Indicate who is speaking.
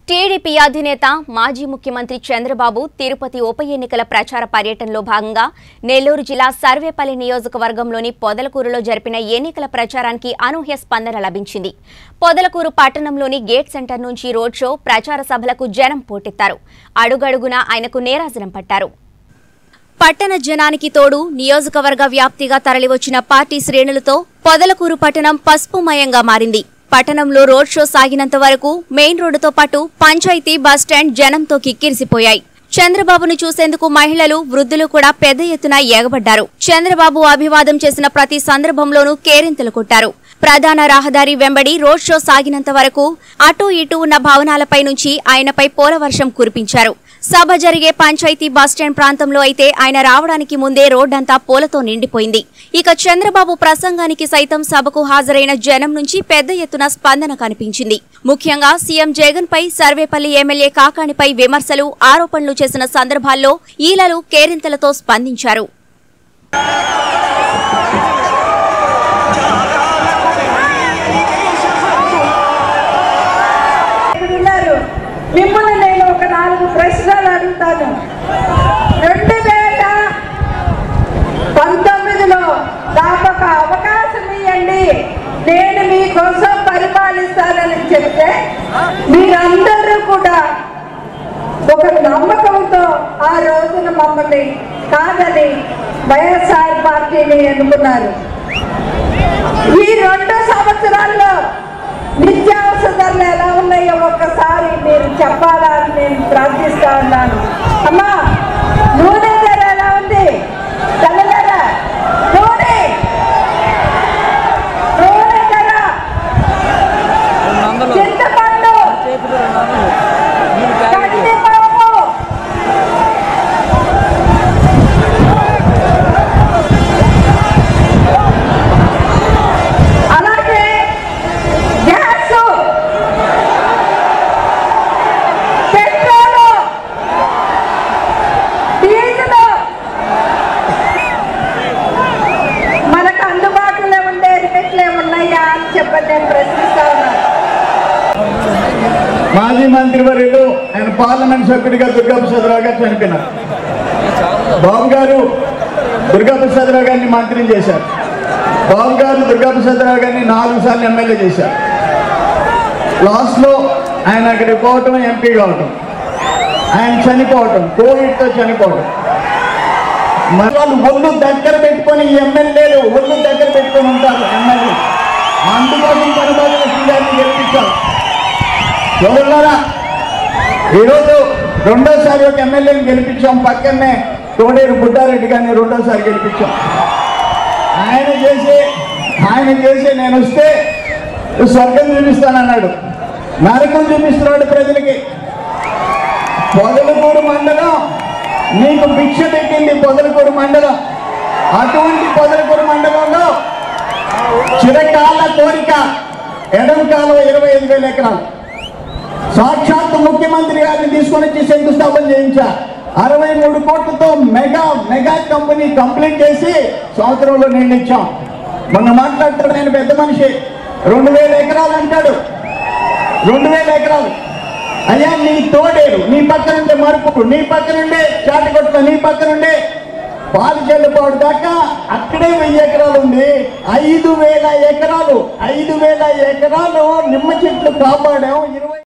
Speaker 1: TDP అధినేత మాజీ ముఖ్యమంత్రి చంద్రబాబు తిరుపతి ఉప ఎన్నికల ప్రచార పర్యటనలో భాగంగా నెల్లూరు జిల్లా సర్వేపల్లి నియోజకవర్గంలోని పొదలకూరులో జరిపిన ఎన్నికల ప్రచారానికి అనూహ్య స్పందన లభించింది పొదలకూరు పట్టణంలోని గేట్ సెంటర్ నుంచి రోడ్ షో ప్రచార సభలకు జనం పోటెత్తారు అడుగడుగునా ఆయనకు నేరాజనం పట్టారు పట్టణ జనానికి తోడు నియోజకవర్గ వ్యాప్తిగా తరలివచ్చిన పార్టీ శ్రేణులతో పొదలకూరు పట్టణం పసుపుమయంగా మారింది పట్టణంలో రోడ్ షో సాగినంత వరకు మెయిన్ రోడ్డుతో పాటు పంచాయతీ బస్టాండ్ జనంతో కిక్కిరిసిపోయాయి చంద్రబాబును చూసేందుకు మహిళలు వృద్ధులు కూడా పెద్ద ఎత్తున ఎగబడ్డారు చంద్రబాబు అభివాదం చేసిన ప్రతి సందర్భంలోనూ కేరింతలు కొట్టారు ప్రధాన రహదారి వెంబడి రోడ్ షో సాగినంత వరకు అటూ ఇటూ ఉన్న భవనాలపై నుంచి ఆయనపై పోలవర్షం కురిపించారు సభ జరిగే పంచాయతీ బస్టాండ్ ప్రాంతంలో అయితే ఆయన రావడానికి ముందే రోడ్డంతా పూలతో నిండిపోయింది ఇక చంద్రబాబు ప్రసంగానికి సైతం సభకు హాజరైన జనం నుంచి పెద్ద ఎత్తున స్పందన కనిపించింది ముఖ్యంగా సీఎం జగన్ పై సర్వేపల్లి ఎమ్మెల్యే కాకాణిపై విమర్శలు ఆరోపణలు చేసిన సందర్భాల్లో ఈలలు కేరింతలతో స్పందించారు
Speaker 2: ఇక్కడ ఉన్నారు మిమ్మల్ని నేను ఒక నాలుగు ప్రశ్నలు అడుగుతాను రెండు వేల పంతొమ్మిదిలో నాకు ఒక అవకాశం ఇవ్వండి నేను మీకోసం పరిపాలిస్తానని చెప్తే మీరందరూ కూడా ఒక నమ్మకంతో ఆ రోజున మమ్మల్ని కాదని వైఎస్ఆర్ పార్టీని ఎన్నుకున్నారు ఈ రెండు సంవత్సరాల్లో నిత్యావసర ధరలు ఎలా ఉన్నాయో ఒక్కసారి మీరు చెప్పాలని నేను ప్రార్థిస్తా ఉన్నాను అమ్మా నూనె ధర ఎలా ఉంది తెల్లధర నూనె నూనె ధర చింతపండు కందిపప్పు అలాగే గ్యాస్ పెట్రోలు డీజిల్ మనకు అందుబాటులో ఉండే రేట్లే ఉన్నాయా అని చెప్పని నేను ప్రశ్నిస్తా ఉన్నాను
Speaker 3: మాజీ మంత్రివర్యులు ఆయన పార్లమెంట్ సభ్యుడిగా దుర్గాప్రసాదరావు గారు చనిపోయినారు బాబు గారు దుర్గాప్రసాదరావు గారిని మంత్రిని చేశారు బాబు గారు దుర్గాప్రసాదరావు గారిని నాలుగు సార్లు ఎమ్మెల్యే చేశారు లాస్ట్లో ఆయన అక్కడికి పోవటం ఎంపీ కావటం ఆయన చనిపోవటం కోవిడ్తో చనిపోవటం మరి వాళ్ళు ఒళ్ళు దగ్గర పెట్టుకొని ఈ ఎమ్మెల్యేలు ఒళ్ళు దగ్గర పెట్టుకొని ఉంటారు ఎమ్మెల్యే అందుకోసం పరిపాలన గారిని గెలిపించారు ఎవరున్నారా ఈరోజు రెండోసారి ఒక ఎమ్మెల్యేని గెలిపించాం పక్కనే తోడేరు బుడ్డారెడ్డి గారిని రెండోసారి గెలిపించాం ఆయన చేసి ఆయన చేసి నేను వస్తే స్వర్గం చూపిస్తానన్నాడు నరకం చూపిస్తున్నాడు ప్రజలకి పొదలకూరు మండలం నీకు భిక్ష పెట్టింది పొదలకూరు మండలం అటువంటి పొదలకూరు మండలంలో చిరకాల కోరిక ఎడం కాలువ ఇరవై ఐదు వేల ఎకరాలు సాక్షాత్ ముఖ్యమంత్రి గారిని తీసుకొని వచ్చి శంకుస్థాపన చేయించా అరవై మూడు కోట్లతో మెగా మెగా కంపెనీ కంప్లీట్ చేసి సంవత్సరంలో నేను ఇచ్చాం మొన్న మాట్లాడతాడు నేను పెద్ద మనిషి రెండు వేల ఎకరాలు అంటాడు రెండు వేల ఎకరాలు అయ్యా నీ తోడేరు నీ పక్కనుండే మరుపు నీ పక్కనుండే చాటకొట్ల నీ పక్కనుండే పాలచెల్లపాడు దాకా అక్కడే వెయ్యి ఎకరాలు ఉంది ఐదు వేల ఎకరాలు ఐదు వేల ఎకరాలు నిమ్మ చెట్లు కాపాడాం ఇరవై